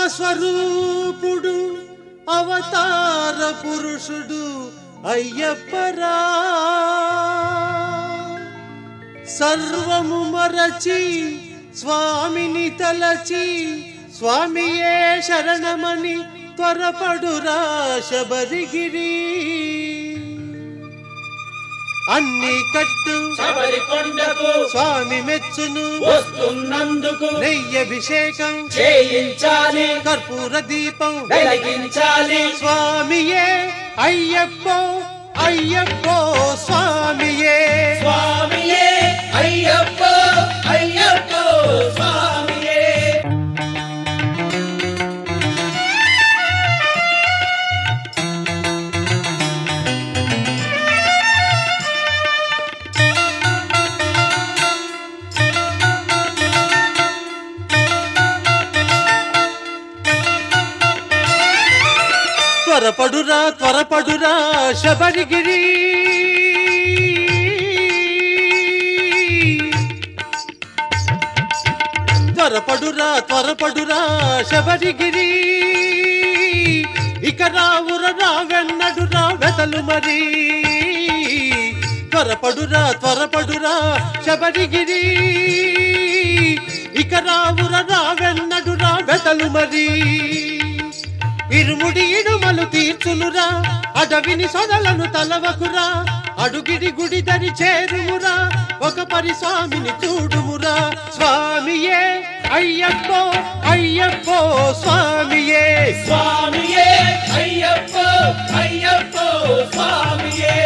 స్వరూపుడు అవతార పురుషుడు అయ్యప్పరా సర్వము మరచి స్వామిని తలచి స్వామియే శరణమని త్వరపడురా శబరిగిరి అన్ని కట్టు శబరి కొండకు స్వామి మెచ్చును వస్తున్నందుకు నెయ్యభిషేకం చేయించాలి కర్పూర దీపం వెలిగించాలి స్వామియే అయ్యప్పో అయ్యప్పో స్వామియే స్వామియే అయ్యప్ప అయ్యప్ప స్వామియే త్వరపడురా త్వరపడురా శబరిగిరి త్వరపడురా త్వరపడురా శబరిగిరి ఇక రావుర రావెన్నడురా వెతలు మరి త్వరపడురా త్వరపడురా శబరిగిరి ఇక రావుర రావెన్నడురా వెతలు మరి ఇరుముడి ఇడుమలు తీర్చునురా అడవిని సొదలను తలవకురా అడుగిడి గుడి దరి చేరుమురా ఒక పరి స్వామిని చూడుమురా స్వామియే అయ్యప్పో అయ్యప్పో స్వామియే స్వామియే అయ్యప్ప అయ్యప్ప స్వామియే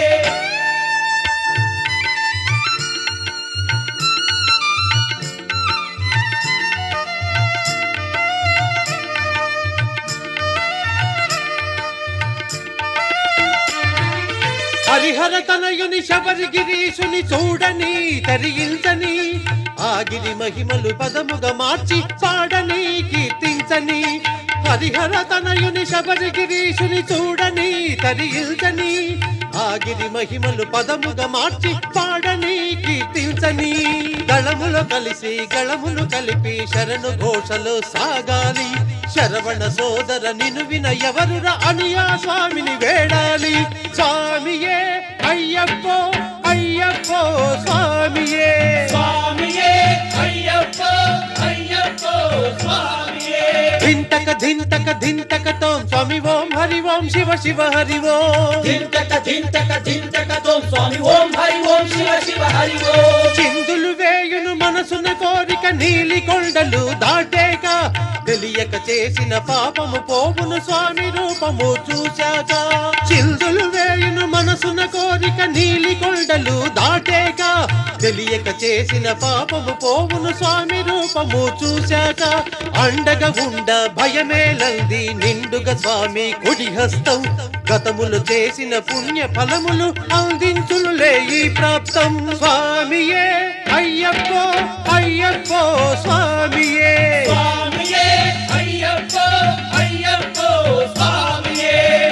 హరిహర తనయుని శబరిగిరీషుని చూడని తరించని ఆగిరి మహిమలు పదముగా మార్చి పాడని కీర్తించని హరిహర తనయుని శబరిగిరీషుని చూడని తరించని ఆగిరి మహిమలు పదముగా మార్చి పాడని కీర్తించని గళములో కలిసి గళములు కలిపి శరణు ఘోషలో సాగాలి శరవణ సోదర నిను విన ఎవరురా అని ఆ స్వామిని వేడాలి స్వామియే అయ్యప్పో అయ్యప్పో స్వామియే స్వామియే అయ్యప్ప అయ్యప్ప స్వామియే ధింతక ధింతక ధింతకతో స్వామి ఓం హరి ఓం శివ శివ హరి ఓం ధింతక ధింతక ధింతక తోం స్వామి ఓం హరి ఓం శివ శివ హరి ఓం చిందులు వేయును మనసున కోరిక నీలి కొండలు దాటేక తెలియక చేసిన పాపము పోవును స్వామి రూపము చూశాక చిందులు వేయును మనసున కోరిక నీలి కొండలు దాటేక తెలియక చేసిన పాపము పోవును స్వామి రూపము చూశాక అండగా ఉండ భయమేలంది నిండుగా స్వామి కుడి హస్తం గతములు చేసిన పుణ్య ఫలములు అందించునులే ఈ ప్రాప్తం స్వామియే అయ్యప్పో అయ్యప్పో స్వామియే స్వామియే అయ్యప్ప అయ్యప్ప స్వామియే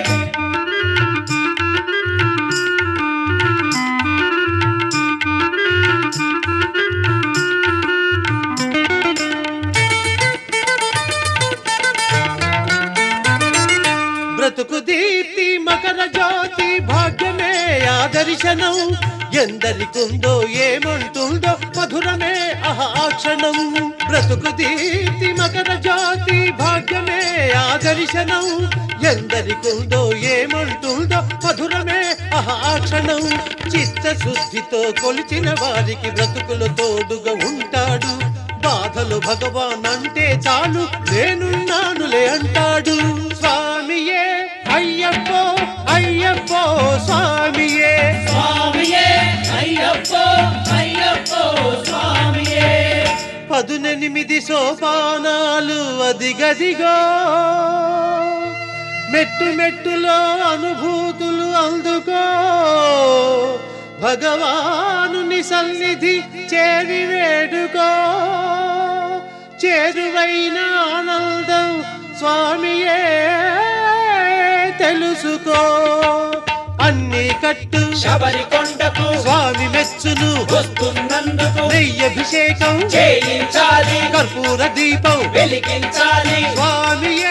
బ్రతుకు దీప్తి మకర జ్యోతి భాగ్యమే ఆ దర్శనం ఎందరికుందో ఏమంటుందో మధురమే ఆహ ఆ క్షణం బ్రతుకు దీప్తి మకర జ్యోతి భాగ్యమే ఆ దర్శనం ఎందరికుందో ఏమంటుందో మధురమే ఆహ ఆ క్షణం చిత్తశుద్ధితో కొలిచిన వారికి బ్రతుకులు తోడుగా ఉంటాడు బాధలు భగవాన్ అంటే చాలు నేనున్నానులే అంటాడు స్వామియే అయ్యప్పో అయ్యప్పో స్వామియే స్వామియే అయ్యప్ప అయ్యప్ప స్వామియే పదునెనిమిది సోపానాలు అదిగదిగో మెట్టు మెట్టులో అనుభూతులు అందుకో భగవానుని సన్నిధి చేరి వేడుకో చేరువైన ఆనందం స్వామియే తెలుసుకో అన్ని కట్టు శబరి కొండకు స్వామి మెచ్చును వస్తున్నందుకు నెయ్యభిషేకం చేయించాలి కర్పూర దీపం వెలిగించాలి స్వామియే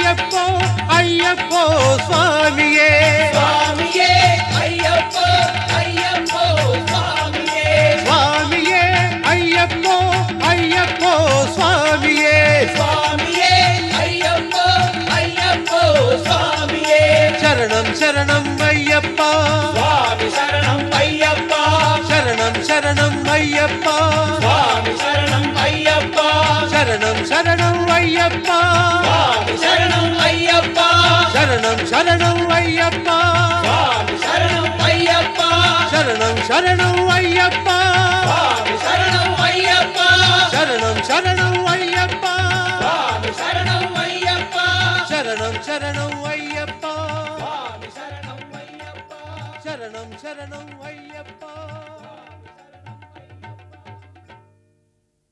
అయ్యప్పో అయ్యప్పో స్వామియే స్వామియే అయ్యప్ప అయ్యప్ప స్వామియే స్వామియే అయ్యప్పో అయ్యప్పో స్వామియే స్వామియే అయ్యప్ప అయ్యప్ప స్వామియే శరణం శరణం అయ్యప్ప స్వామి శరణం అయ్యప్ప శరణం శరణం అయ్యప్ప స్వామి శరణం అయ్యప్ప శరణం శరణం అయ్యప్ప స్వామి శరణం అయ్యప్ప శరణం శరణం అయ్యప్ప స్వామి శరణం అయ్యప్ప శరణం శరణం అయ్యప్ప స్వామి శరణం అయ్యప్ప శరణం శరణం అయ్యప్ప స్వామి శరణం అయ్యప్ప శరణం శరణం అయ్యప్ప స్వామి శరణం అయ్యప్ప శరణం శరణం